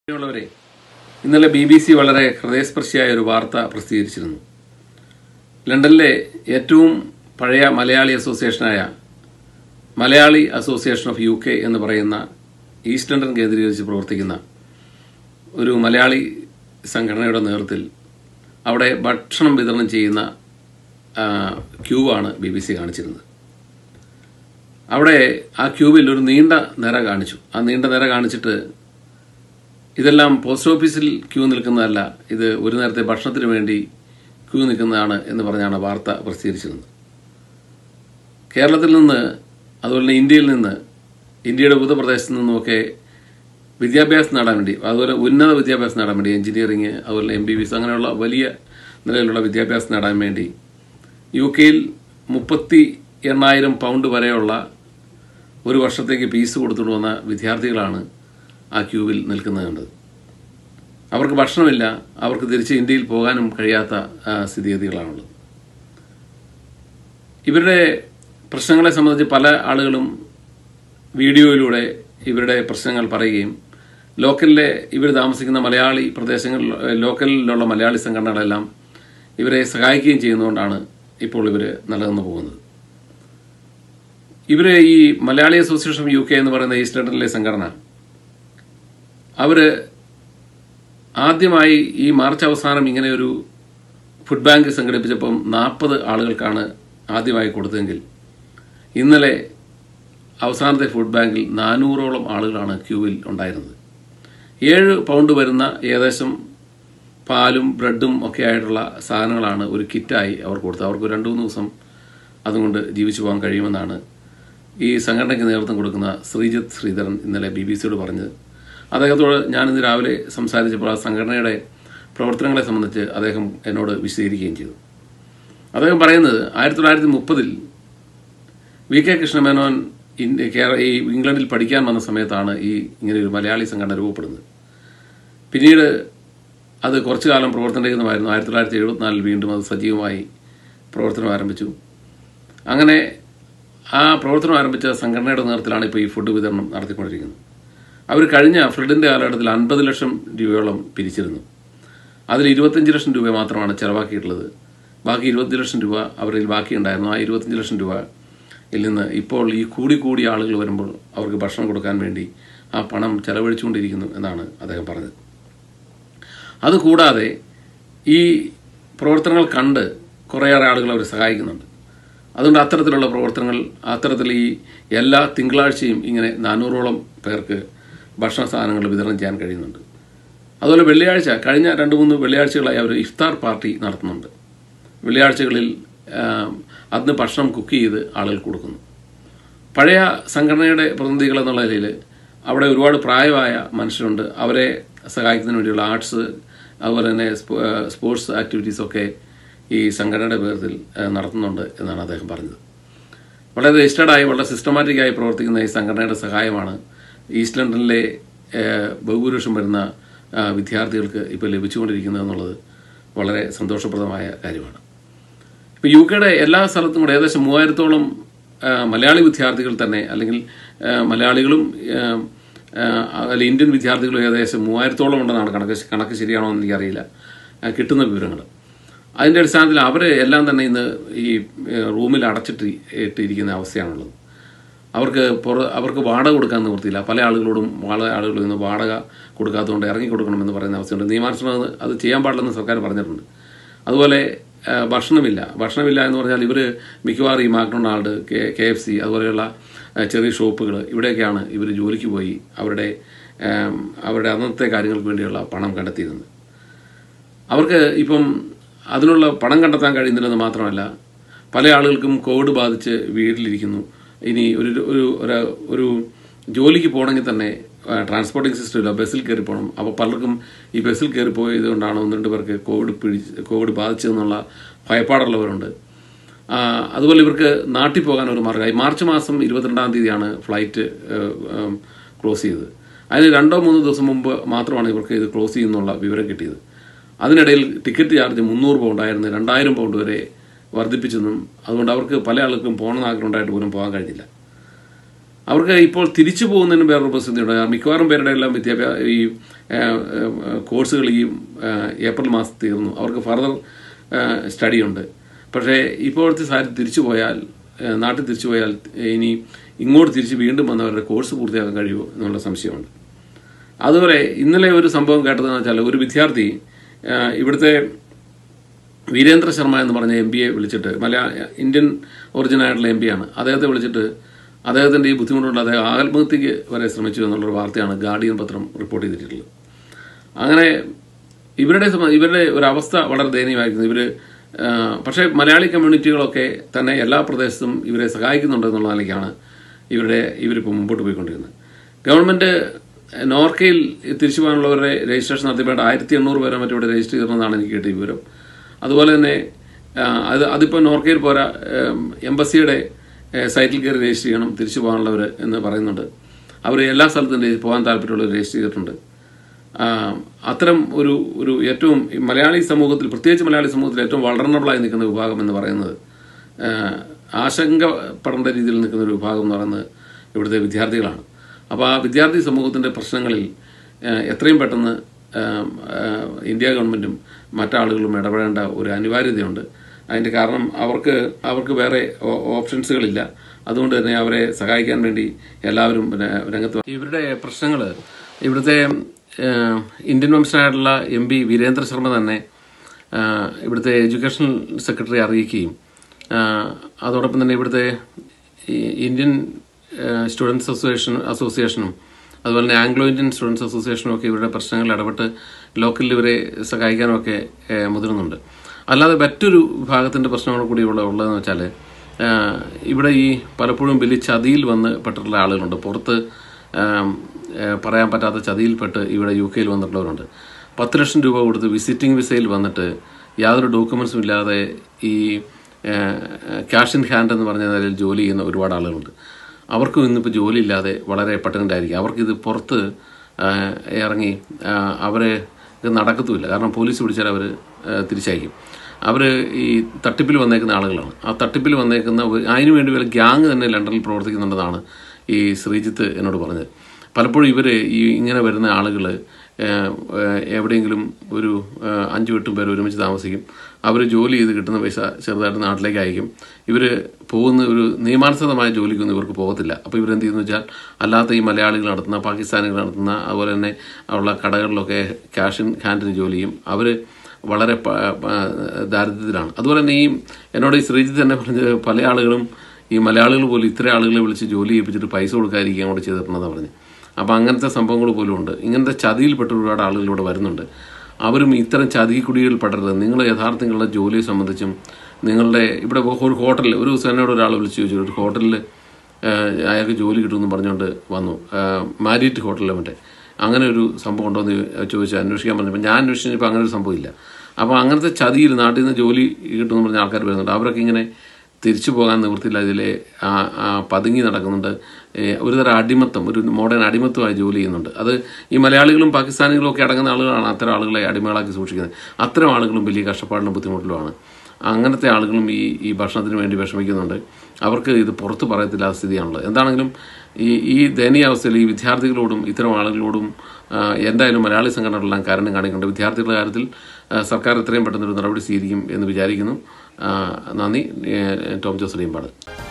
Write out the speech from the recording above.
ഉള്ളവരെ ഇന്നലെ B B C വളരെ ഹൃദയസ്പർശിയായ ഒരു വാർത്ത പ്രസിദ്ധീകരിച്ചിരുന്നു ലണ്ടനിലെ ഏറ്റവും പഴയ മലയാളി അസോസിയേഷനായ Malayali association of U K എന്ന് പറയുന്ന ഈസ്റ്റ് ലണ്ടൻ കേന്ദ്രീകരിച്ച് പ്രവർത്തിക്കുന്ന ഒരു മലയാളി സംഘടനയുടെ നേതൃത്വത്തിൽ അവിടെ ഭക്ഷണം വിതരണം ചെയ്യുന്ന ആ, ക്യൂവാണ് ബി ബി സി കാണിച്ചിരുന്നത് അവിടെ ആ ക്യൂവിൽ ഒരു നീണ്ട നിര കാണിച്ചു ആ നീണ്ട നിര കാണിച്ചിട്ട് ഇതെല്ലാം പോസ്റ്റ് ഓഫീസിൽ ക്യൂ നിൽക്കുന്നതല്ല ഇത് ഒരു നേരത്തെ ഭക്ഷണത്തിന് വേണ്ടി ക്യൂ നിൽക്കുന്നതാണ് എന്ന് പറഞ്ഞാണ് വാർത്ത പ്രസിദ്ധീകരിച്ചിരുന്നത് കേരളത്തിൽ നിന്ന് അതുപോലെ തന്നെ ഇന്ത്യയിൽ നിന്ന് ഇന്ത്യയുടെ വിവിധ പ്രദേശത്തു നിന്നുമൊക്കെ വിദ്യാഭ്യാസം നേടാൻ വേണ്ടി അതുപോലെ ഉന്നത വിദ്യാഭ്യാസം നേടാൻ വേണ്ടി എഞ്ചിനീയറിംഗ് അതുപോലെ എം ബി ബി എസ് അങ്ങനെയുള്ള വലിയ നിലയിലുള്ള വിദ്യാഭ്യാസം നേടാൻ വേണ്ടി യു കെയിൽ മുപ്പത്തി എണ്ണായിരം പൗണ്ട് വരെയുള്ള ഒരു വർഷത്തേക്ക് ഫീസ് കൊടുത്തുകൊണ്ട് വന്ന വിദ്യാർത്ഥികളാണ് ആ ക്യൂവിൽ നിൽക്കുന്നത് കണ്ടത് അവർക്ക് ഭക്ഷണമില്ല അവർക്ക് തിരിച്ച് ഇന്ത്യയിൽ പോകാനും കഴിയാത്ത ആ, സ്ഥിതിഗതികളാണുള്ളത് ഇവരുടെ പ്രശ്നങ്ങളെ സംബന്ധിച്ച് പല ആളുകളും വീഡിയോയിലൂടെ ഇവരുടെ പ്രശ്നങ്ങൾ പറയുകയും ലോക്കലിലെ ഇവർ താമസിക്കുന്ന മലയാളി പ്രദേശങ്ങളിൽ ലോക്കലിലുള്ള മലയാളി സംഘടനകളെല്ലാം ഇവരെ സഹായിക്കുകയും ചെയ്യുന്നതുകൊണ്ടാണ് ഇപ്പോൾ ഇവർ നിലനിന്ന് പോകുന്നത് ഇവര് ഈ Malayali association of U K എന്ന് പറയുന്ന ഈസ്റ്റ് ലണ്ടനിലെ സംഘടന അവര് ആദ്യമായി ഈ മാർച്ച് അവസാനം ഇങ്ങനെ ഒരു ഫുഡ് ബാങ്ക് സംഘടിപ്പിച്ചപ്പം നാൽപ്പത് ആളുകൾക്കാണ് ആദ്യമായി കൊടുത്തതെങ്കിൽ ഇന്നലെ അവസാനത്തെ ഫുഡ് ബാങ്കിൽ നാനൂറോളം ആളുകളാണ് ക്യൂവിൽ ഉണ്ടായിരുന്നത് ഏഴ് പൗണ്ട് വരുന്ന ഏകദേശം പാലും ബ്രെഡും ഒക്കെ ആയിട്ടുള്ള സാധനങ്ങളാണ് ഒരു കിറ്റായി അവർ കൊടുത്തത് അവർക്ക് രണ്ട് മൂന്ന് ദിവസം അതുകൊണ്ട് ജീവിച്ചു പോകാൻ കഴിയുമെന്നാണ് ഈ സംഘടനയ്ക്ക് നേതൃത്വം കൊടുക്കുന്ന ശ്രീജിത്ത് ശ്രീധരൻ ഇന്നലെ ബി ബി സിയോട് പറഞ്ഞത് അദ്ദേഹത്തോട് ഞാനിന്ന് രാവിലെ സംസാരിച്ചപ്പോൾ ആ സംഘടനയുടെ പ്രവർത്തനങ്ങളെ സംബന്ധിച്ച് അദ്ദേഹം എന്നോട് വിശദീകരിക്കുകയും ചെയ്തു അദ്ദേഹം പറയുന്നത് ആയിരത്തി തൊള്ളായിരത്തി മുപ്പതിൽ വി കെ കൃഷ്ണമേനോൻ ഇന്ത്യ കേര ഈ ഇംഗ്ലണ്ടിൽ പഠിക്കാൻ വന്ന സമയത്താണ് ഈ ഇങ്ങനെ ഒരു മലയാളി സംഘടന രൂപപ്പെടുന്നത് പിന്നീട് അത് കുറച്ചു കാലം പ്രവർത്തനരഹിതമായിരുന്നു ആയിരത്തി തൊള്ളായിരത്തി എഴുപത്തിനാലിൽ വീണ്ടും അത് സജീവമായി പ്രവർത്തനം ആരംഭിച്ചു അങ്ങനെ ആ പ്രവർത്തനം ആരംഭിച്ച സംഘടനയുടെ നേതൃത്വത്തിലാണ് ഇപ്പോൾ ഈ ഫുഡ് വിതരണം നടത്തിക്കൊണ്ടിരിക്കുന്നത് അവർ കഴിഞ്ഞ ഫ്ലഡിൻ്റെ കാലഘട്ടത്തിൽ അൻപത് ലക്ഷം രൂപയോളം പിരിച്ചിരുന്നു അതിൽ ഇരുപത്തഞ്ച് ലക്ഷം രൂപ മാത്രമാണ് ചെലവാക്കിയിട്ടുള്ളത് ബാക്കി ഇരുപത്തി ലക്ഷം രൂപ അവരിൽ ബാക്കിയുണ്ടായിരുന്നു ആ ഇരുപത്തഞ്ച് ലക്ഷം രൂപയിൽ നിന്ന് ഇപ്പോൾ ഈ കൂടി കൂടി ആളുകൾ വരുമ്പോൾ അവർക്ക് ഭക്ഷണം കൊടുക്കാൻ വേണ്ടി ആ പണം ചെലവഴിച്ചുകൊണ്ടിരിക്കുന്നു എന്നാണ് അദ്ദേഹം പറഞ്ഞത് അതുകൂടാതെ ഈ പ്രവർത്തനങ്ങൾ കണ്ട് കുറേയേറെ ആളുകൾ അവർ സഹായിക്കുന്നുണ്ട് അതുകൊണ്ട് അത്തരത്തിലുള്ള പ്രവർത്തനങ്ങൾ അത്തരത്തിൽ ഈ എല്ലാ തിങ്കളാഴ്ചയും ഇങ്ങനെ നാനൂറോളം പേർക്ക് ഭക്ഷണ സാധനങ്ങൾ വിതരണം ചെയ്യാൻ കഴിയുന്നുണ്ട് അതുപോലെ വെള്ളിയാഴ്ച കഴിഞ്ഞ രണ്ട് മൂന്ന് വെള്ളിയാഴ്ചകളായി അവർ ഇഫ്താർ പാർട്ടി നടത്തുന്നുണ്ട് വെള്ളിയാഴ്ചകളിൽ ആ, അന്ന് ഭക്ഷണം കുക്ക് ചെയ്ത് ആളുകൾക്ക് കൊടുക്കുന്നു പഴയ സംഘടനയുടെ പ്രതിനിധികൾ എന്നുള്ള നിലയിൽ അവിടെ ഒരുപാട് പ്രായമായ മനുഷ്യരുണ്ട് അവരെ സഹായിക്കുന്നതിന് വേണ്ടിയുള്ള ആർട്സ് അതുപോലെ തന്നെ സ്പോ- ആ, സ്പോർട്സ് ആക്ടിവിറ്റീസൊക്കെ ഈ സംഘടനയുടെ പേരിൽ ആ, നടത്തുന്നുണ്ട് എന്നാണ് അദ്ദേഹം പറഞ്ഞത് വളരെ രജിസ്റ്റേർഡായി വളരെ സിസ്റ്റമാറ്റിക്കായി പ്രവർത്തിക്കുന്ന ഈ സംഘടനയുടെ സഹായമാണ് ഈസ്റ്റ് ലണ്ടനിലെ ആ, ബഹുഭൂരിപക്ഷം വരുന്ന ആ, വിദ്യാർത്ഥികൾക്ക് ഇപ്പോൾ ലഭിച്ചുകൊണ്ടിരിക്കുന്നത് എന്നുള്ളത് വളരെ സന്തോഷപ്രദമായ കാര്യമാണ് ഇപ്പോൾ യു കെയുടെ എല്ലാ സ്ഥലത്തും കൂടെ ഏകദേശം മൂവായിരത്തോളം ആ, മലയാളി വിദ്യാർത്ഥികൾ തന്നെ അല്ലെങ്കിൽ ആ, മലയാളികളും ആ, ആ, അല്ല ഇന്ത്യൻ വിദ്യാർത്ഥികളും ഏകദേശം മൂവായിരത്തോളം ഉണ്ടെന്നാണ് കണക്ക് കണക്ക് ശരിയാണോ എന്ന് എനിക്കറിയില്ല ആ, കിട്ടുന്ന വിവരങ്ങൾ അതിൻ്റെ അടിസ്ഥാനത്തിൽ അവർ എല്ലാം തന്നെ ഇന്ന് ഈ ഏ, റൂമിൽ അടച്ചിട്ട് ഇട്ടിരിക്കുന്ന അവസ്ഥയാണുള്ളത് അവർക്ക് പുറ അവർക്ക് വാടക കൊടുക്കാൻ നിവൃത്തിയില്ല പല ആളുകളോടും പല ആളുകളും ഇന്ന് വാടക കൊടുക്കാത്തതുകൊണ്ട് ഇറങ്ങി കൊടുക്കണമെന്ന് പറയുന്ന അവസ്ഥയുണ്ട് നിയമാനുസരണം അത് അത് ചെയ്യാൻ പാടില്ലെന്ന് സർക്കാർ പറഞ്ഞിട്ടുണ്ട് അതുപോലെ ആ, ഭക്ഷണമില്ല ഭക്ഷണമില്ല എന്ന് പറഞ്ഞാൽ ഇവർ മിക്കവാറും ഈ McDonald K K F C അതുപോലെയുള്ള ആ, ചെറിയ ഷോപ്പുകൾ ഇവിടെയൊക്കെയാണ് ഇവർ ജോലിക്ക് പോയി അവരുടെ ആം, അവരുടെ അന്നത്തെ കാര്യങ്ങൾക്ക് വേണ്ടിയുള്ള പണം കണ്ടെത്തിയിരുന്നത് അവർക്ക് ഇപ്പം അതിനുള്ള പണം കണ്ടെത്താൻ കഴിയുന്നില്ലെന്ന് മാത്രമല്ല പല ആളുകൾക്കും കോവിഡ് ബാധിച്ച് വീട്ടിലിരിക്കുന്നു ഇനി ഒരു ഒരു ഒരു- ഒരു ജോലിക്ക് പോകണമെങ്കിൽ തന്നെ ട്രാൻസ്പോർട്ടിംഗ് സിസ്റ്റം ഇല്ല ബസ്സിൽ കയറി പോകണം അപ്പോൾ പലർക്കും ഈ ബസ്സിൽ കയറി പോയത് കൊണ്ടാണ് ഒന്ന് രണ്ട് പേർക്ക് കോവിഡ് പിടിച്ച് കോവിഡ് ബാധിച്ചതെന്നുള്ള ഭയപ്പാടുള്ളവരുണ്ട് ആ, അതുപോലെ ഇവർക്ക് നാട്ടിൽ പോകാൻ ഒരു മാർഗ്ഗമായി മാർച്ച് മാസം ഇരുപത്തിരണ്ടാം തീയതിയാണ് ഫ്ലൈറ്റ് ക്ലോസ് ചെയ്തത് അതിന് രണ്ടോ മൂന്നോ ദിവസം മുമ്പ് മാത്രമാണ് ഇവർക്ക് ഇത് ക്ലോസ് ചെയ്യുന്നുള്ള വിവരം കിട്ടിയത് അതിനിടയിൽ ടിക്കറ്റ് ചാർജ് മുന്നൂറ് പൗണ്ട് ആയിരുന്നു രണ്ടായിരം പൗണ്ട് വരെ വർദ്ധിപ്പിച്ചെന്നും അതുകൊണ്ട് അവർക്ക് പല ആൾക്കും പോകണമെന്ന് ആഗ്രഹം ഉണ്ടായിട്ട് പോലും പോകാൻ കഴിഞ്ഞില്ല അവർക്ക് ഇപ്പോൾ തിരിച്ചു പോകുന്നതിന് വേറൊരു പ്രതിസന്ധിയുണ്ട് മിക്കവാറും പേരുടെ എല്ലാം വിദ്യാഭ്യാസ ഈ ആ, ആ, കോഴ്സുകൾ ഈ ആ, ഏപ്രിൽ മാസം തീർന്നു അവർക്ക് ഫർദർ സ്റ്റഡി ഉണ്ട് പക്ഷേ ഇപ്പോഴത്തെ സാഹചര്യം തിരിച്ചു പോയാൽ ആ, നാട്ടിൽ തിരിച്ചു പോയാൽ ഇനി ഇങ്ങോട്ട് തിരിച്ച് വീണ്ടും വന്നവരുടെ കോഴ്സ് പൂർത്തിയാക്കാൻ കഴിയുമോ എന്നുള്ള സംശയമുണ്ട് അതുപോലെ ഇന്നലെ ഒരു സംഭവം കേട്ടതെന്ന് വെച്ചാൽ ഒരു വിദ്യാർത്ഥി ആ, ഇവിടുത്തെ വീരേന്ദ്ര ശർമ്മ എന്ന് പറഞ്ഞ എം പിയെ വിളിച്ചിട്ട് മലയാള ഇന്ത്യൻ ഒറിജിൻ ആയിട്ടുള്ള എം പിയാണ് അദ്ദേഹത്തെ വിളിച്ചിട്ട് അദ്ദേഹത്തിൻ്റെ ഈ ബുദ്ധിമുട്ടുകൊണ്ട് അദ്ദേഹം ആത്മഹത്യക്ക് വരെ ശ്രമിച്ചു എന്നുള്ളൊരു വാർത്തയാണ് ഗാർഡിയൻ പത്രം റിപ്പോർട്ട് ചെയ്തിട്ടുള്ളത് അങ്ങനെ ഇവരുടെ സംബ- ഇവരുടെ ഒരു അവസ്ഥ വളരെ ദയനീയമായിരിക്കുന്നു ഇവർ പക്ഷേ മലയാളി കമ്മ്യൂണിറ്റികളൊക്കെ തന്നെ എല്ലാ പ്രദേശത്തും ഇവരെ സഹായിക്കുന്നുണ്ട് എന്നുള്ള നിലയ്ക്കാണ് ഇവരുടെ ഇവരിപ്പോൾ മുമ്പോട്ട് പോയിക്കൊണ്ടിരുന്നത് ഗവൺമെന്റ് നോർക്കയിൽ തിരിച്ചു പോകാനുള്ളവരുടെ രജിസ്ട്രേഷൻ നടത്തിയപ്പോൾ ആയിരത്തി എണ്ണൂറ് പേരെ മറ്റു ഇവിടെ രജിസ്റ്റർ ചെയ്തിരുന്നതാണ് എനിക്ക് കിട്ടിയ വിവരം അതുപോലെ തന്നെ ആ, അത് അതിപ്പോൾ നോർക്കയിൽ പോരാ ഏം, എംബസിയുടെ ഏ, സൈറ്റിൽ കയറി രജിസ്റ്റർ ചെയ്യണം തിരിച്ചു പോകാനുള്ളവർ എന്ന് പറയുന്നുണ്ട് അവർ എല്ലാ സ്ഥലത്തും രജി- പോകാൻ താല്പര്യമുള്ളവർ രജിസ്റ്റർ ചെയ്തിട്ടുണ്ട് ആ, അത്തരം ഒരു ഒരു ഏറ്റവും ഈ മലയാളി സമൂഹത്തിൽ പ്രത്യേകിച്ച് മലയാളി സമൂഹത്തിൽ ഏറ്റവും വളർന്നബിളായി നിൽക്കുന്ന വിഭാഗം എന്ന് പറയുന്നത് ആ, ആശങ്കപ്പെടേണ്ട രീതിയിൽ നിൽക്കുന്ന ഒരു വിഭാഗം എന്ന് പറയുന്നത് ഇവിടുത്തെ വിദ്യാർത്ഥികളാണ് അപ്പോൾ ആ വിദ്യാർത്ഥി സമൂഹത്തിൻ്റെ പ്രശ്നങ്ങളിൽ ആ, എത്രയും പെട്ടെന്ന് ആ, ആ, ഇന്ത്യ ഗവൺമെൻറ്റും മറ്റാളുകളും ഇടപെടേണ്ട ഒരു അനിവാര്യതയുണ്ട് അതിൻ്റെ കാരണം അവർക്ക് അവർക്ക് വേറെ ഓ- ഓപ്ഷൻസുകളില്ല അതുകൊണ്ട് തന്നെ അവരെ സഹായിക്കാൻ വേണ്ടി എല്ലാവരും പിന്നെ രംഗത്ത് വ- ഇവരുടെ പ്രശ്നങ്ങൾ ഇവിടുത്തെ ഏഹ്, ഇന്ത്യൻ വംശനായിട്ടുള്ള എം പി വീരേന്ദ്ര ശർമ്മ തന്നെ ഏഹ്, ഇവിടുത്തെ എഡ്യൂക്കേഷണൽ സെക്രട്ടറി അറിയിക്കുകയും ഏഹ്, അതോടൊപ്പം തന്നെ ഇവിടുത്തെ ഈ ഇന്ത്യൻ സ്റ്റുഡൻസ് അസോസിയേഷൻ അസോസിയേഷനും അതുപോലെ തന്നെ ആംഗ്ലോ ഇന്ത്യൻ സ്റ്റുഡൻസ് അസോസിയേഷനും ഒക്കെ ഇവരുടെ പ്രശ്നങ്ങളിൽ ഇടപെട്ട് ലോക്കലിൽ ഇവരെ സഹായിക്കാനും ഒക്കെ ഏഹ്, മുതിരുന്നുണ്ട് അല്ലാതെ മറ്റൊരു വിഭാഗത്തിന്റെ പ്രശ്നങ്ങൾ കൂടി ഇവിടെ ഉള്ളതെന്ന് വെച്ചാൽ ഇവിടെ ഈ പലപ്പോഴും വലിയ ചതിയിൽ വന്ന് പെട്ടിട്ടുള്ള ആളുകളുണ്ട് പുറത്ത് ആം, ഏഹ്, പറയാൻ പറ്റാത്ത ചതിയിൽപ്പെട്ട് ഇവിടെ യു കെയിൽ വന്നിട്ടുള്ളവരുണ്ട് പത്ത് ലക്ഷം രൂപ കൊടുത്ത് വിസിറ്റിംഗ് വിസയിൽ വന്നിട്ട് യാതൊരു ഡോക്യുമെന്റ്സും ഇല്ലാതെ ഈ ക്യാഷ് ഇൻ ഹാൻഡ് എന്ന് പറഞ്ഞ നിലയിൽ ജോലി ചെയ്യുന്ന ഒരുപാട് ആളുകളുണ്ട് അവർക്കും ഇന്നിപ്പോൾ ജോലിയില്ലാതെ വളരെ പട്ടണണ്ടായിരിക്കും അവർക്കിത് പുറത്ത് ആ, ഇറങ്ങി ആ, അവരെ ഇത് നടക്കത്തുമില്ല കാരണം പോലീസ് പിടിച്ചാൽ അവർ തിരിച്ചയക്കും അവർ ഈ തട്ടിപ്പിൽ വന്നേക്കുന്ന ആളുകളാണ് ആ തട്ടിപ്പിൽ വന്നേക്കുന്ന ഒരു- അതിനു വേണ്ടി ഒരു ഗ്യാങ് തന്നെ ലണ്ടനിൽ പ്രവർത്തിക്കുന്നുണ്ടെന്നാണ് ഈ ശ്രീജിത്ത് എന്നോട് പറഞ്ഞത് പലപ്പോഴും ഇവർ ഈ ഇങ്ങനെ വരുന്ന ആളുകൾ എവിടെയെങ്കിലും ഒരു ആ, അഞ്ചു എട്ടും പേര് ഒരുമിച്ച് താമസിക്കും അവർ ജോലി ചെയ്ത് കിട്ടുന്ന പൈസ ചെറുതായിട്ട് നാട്ടിലേക്ക് അയക്കും ഇവർ പോകുന്ന ഒരു നിയമാനുസൃതമായ ജോലിക്കൊന്നും ഇവർക്ക് പോകത്തില്ല അപ്പോൾ ഇവരെന്ത് ചെയ്യുന്നു വെച്ചാൽ അല്ലാത്ത ഈ മലയാളികൾ നടത്തുന്ന പാകിസ്ഥാനികൾ നടത്തുന്ന അതുപോലെ തന്നെ ഉള്ള കടകളിലൊക്കെ ക്യാഷ് ഇൻ ഹാൻഡിന് ജോലി ചെയ്യും അവർ വളരെ പ- പ- ദാരിദ്ര്യത്തിലാണ് അതുപോലെ തന്നെ ഈ എന്നോട് ഈ ശ്രീജിത്ത് തന്നെ പറഞ്ഞത് പല ആളുകളും ഈ മലയാളികൾ പോലും ഇത്രയും ആളുകളെ വിളിച്ച് ജോലി ചെയ്യിപ്പിച്ചിട്ട് പൈസ കൊടുക്കാതിരിക്കാൻ കൂടെ ചെയ്തിട്ടുണ്ടെന്നാണ് പറഞ്ഞു അപ്പോൾ അങ്ങനത്തെ സംഭവങ്ങൾ പോലും ഉണ്ട് ഇങ്ങനത്തെ ചതിയിൽപ്പെട്ട ഒരുപാട് ആളുകൾ ഇവിടെ വരുന്നുണ്ട് അവരും ഇത്തരം ചതിക്കുടികൾ പെടരുത് നിങ്ങൾ യഥാർത്ഥ നിങ്ങളുടെ ജോലിയെ സംബന്ധിച്ചും നിങ്ങളുടെ ഇവിടെ ഒരു ഹോട്ടലിൽ ഒരു ദിവസം എന്നോട് ഒരാൾ വിളിച്ച് ചോദിച്ചു ഒരു ഹോട്ടലിൽ അയാൾക്ക് ജോലി കിട്ടുമെന്ന് പറഞ്ഞുകൊണ്ട് വന്നു മാരിയറ്റ് ഹോട്ടലിലെ മറ്റേ അങ്ങനെ ഒരു സംഭവം ഉണ്ടോ എന്ന് ചോദിച്ചു അന്വേഷിക്കാൻ പറഞ്ഞപ്പോൾ ഞാൻ അന്വേഷിച്ചപ്പോൾ അങ്ങനെ ഒരു സംഭവം ഇല്ല അപ്പോൾ അങ്ങനത്തെ ചതിയിൽ നാട്ടിൽ നിന്ന് ജോലി കിട്ടുമെന്ന് പറഞ്ഞ ആൾക്കാർ വരുന്നുണ്ട് അവരൊക്കെ ഇങ്ങനെ തിരിച്ചു പോകാൻ നിവൃത്തിയില്ല ഇതിലെ ആ ആ പതുങ്ങി നടക്കുന്നുണ്ട് ഏ, ഒരുതരം അടിമത്തം ഒരു മോഡേൺ അടിമത്തമായി ജോലി ചെയ്യുന്നുണ്ട് അത് ഈ മലയാളികളും പാകിസ്ഥാനികളും ഒക്കെ അടങ്ങുന്ന ആളുകളാണ് അത്തരം ആളുകളെ അടിമകളാക്കി സൂക്ഷിക്കുന്നത് അത്തരം ആളുകളും വലിയ കഷ്ടപ്പാടിനും ബുദ്ധിമുട്ടിലുമാണ് അങ്ങനത്തെ ആളുകളും ഈ ഈ ഭക്ഷണത്തിന് വേണ്ടി വിഷമിക്കുന്നുണ്ട് അവർക്ക് ഇത് പുറത്ത് പറയത്തില്ലാത്ത സ്ഥിതിയാണുള്ളത് എന്താണെങ്കിലും ഈ ഈ ദയനീയാവസ്ഥയിൽ ഈ വിദ്യാർത്ഥികളോടും ഇത്തരം ആളുകളോടും ആ, എന്തായാലും മലയാളി സംഘടനകളെല്ലാം കാരണം കാണിക്കുന്നുണ്ട് വിദ്യാർത്ഥികളുടെ കാര്യത്തിൽ ആ, സർക്കാർ എത്രയും പെട്ടെന്നൊരു നടപടി സ്വീകരിക്കും എന്ന് വിചാരിക്കുന്നു ആ, നന്ദി ഏ, ടോം ജോസ് റീമ്പാട്